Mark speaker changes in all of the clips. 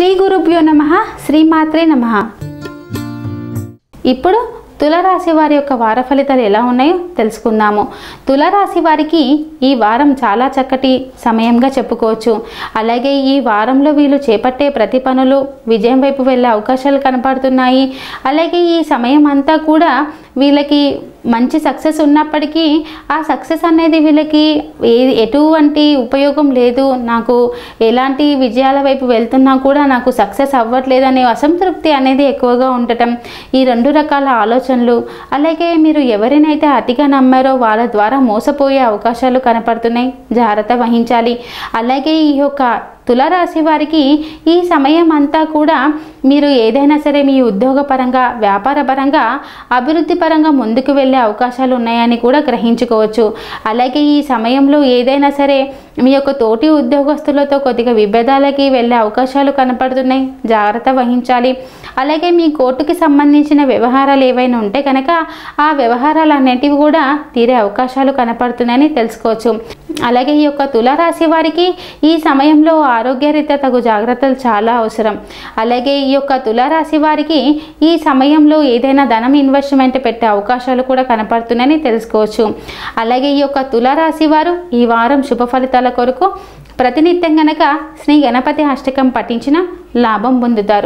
Speaker 1: శ్రీ గురుభ్యో నమ శ్రీమాత్రే నమ ఇప్పుడు తులరాశి వారి యొక్క వార ఫలితాలు ఎలా ఉన్నాయో తెలుసుకుందాము తులరాశి వారికి ఈ వారం చాలా చక్కటి సమయంగా చెప్పుకోవచ్చు అలాగే ఈ వారంలో వీళ్ళు చేపట్టే ప్రతి పనులు విజయం వైపు వెళ్ళే అవకాశాలు కనపడుతున్నాయి అలాగే ఈ సమయం అంతా కూడా వీళ్ళకి మంచి సక్సెస్ ఉన్నప్పటికీ ఆ సక్సెస్ అనేది వీళ్ళకి ఏ ఎటువంటి ఉపయోగం లేదు నాకు ఎలాంటి విజయాల వైపు వెళ్తున్నా కూడా నాకు సక్సెస్ అవ్వట్లేదు అనే అసంతృప్తి అనేది ఎక్కువగా ఉండటం ఈ రెండు రకాల ఆలోచనలు అలాగే మీరు ఎవరినైతే అతిగా నమ్మారో వాళ్ళ ద్వారా మోసపోయే అవకాశాలు కనపడుతున్నాయి జాగ్రత్త వహించాలి అలాగే ఈ యొక్క తులారాశి వారికి ఈ సమయం అంతా కూడా మీరు ఏదైనా సరే మీ ఉద్యోగ పరంగా వ్యాపార పరంగా అభివృద్ధి పరంగా ముందుకు వెళ్ళే అవకాశాలు ఉన్నాయని కూడా గ్రహించుకోవచ్చు అలాగే ఈ సమయంలో ఏదైనా సరే మీ యొక్క తోటి ఉద్యోగస్తులతో కొద్దిగా విభేదాలకి వెళ్ళే అవకాశాలు కనపడుతున్నాయి జాగ్రత్త వహించాలి అలాగే మీ కోర్టుకి సంబంధించిన వ్యవహారాలు ఏవైనా ఉంటే కనుక ఆ వ్యవహారాలు అన్నిటివి కూడా తీరే అవకాశాలు కనపడుతున్నాయని తెలుసుకోవచ్చు అలాగే ఈ యొక్క తులారాశి వారికి ఈ సమయంలో ఆరోగ్యరీత్యా తగు జాగ్రత్తలు చాలా అవసరం అలాగే ఈ యొక్క తులారాశి వారికి ఈ సమయంలో ఏదైనా ధనం ఇన్వెస్ట్మెంట్ పెట్టే అవకాశాలు కూడా కనపడుతున్నాయని తెలుసుకోవచ్చు అలాగే ఈ యొక్క తులారాశి వారు ఈ వారం శుభ ఫలితాల కొరకు ప్రతినిత్యం గనక శ్రీ గణపతి అష్టకం పఠించిన లాభం పొందుతారు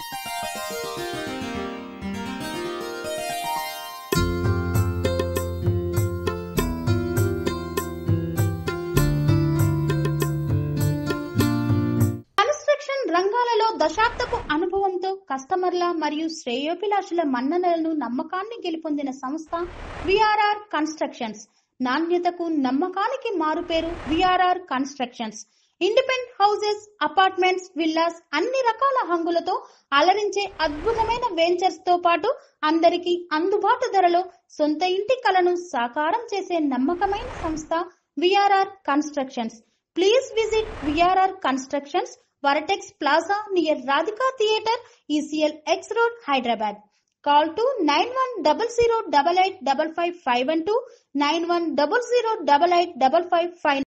Speaker 2: కన్స్ట్రక్షన్ రంగాలలో దశాబ్దపు అనుభవంతో కస్టమర్ల మరియు శ్రేయోభిలాషుల మన్ననలను నమ్మకాన్ని గెలుపొందిన సంస్థ విఆర్ఆర్ కన్స్ట్రక్షన్స్ నాణ్యతకు నమ్మకానికి మారుపేరు VRR constructions independent houses apartments villas అన్ని రకాల హంగులతో అలరించే అద్భుతమైన వెంచర్స్ తో పాటు అందరికీ అందుబాటు ధరలో సొంత ఇంటి కలను సాకారం చేసే నమ్మకమైన సంస్థ VRR constructions please visit VRR constructions vertex plaza near Radhika theatre ECL X road Hyderabad call two nine one double zero double eight double five five one two nine one double zero double eight double five five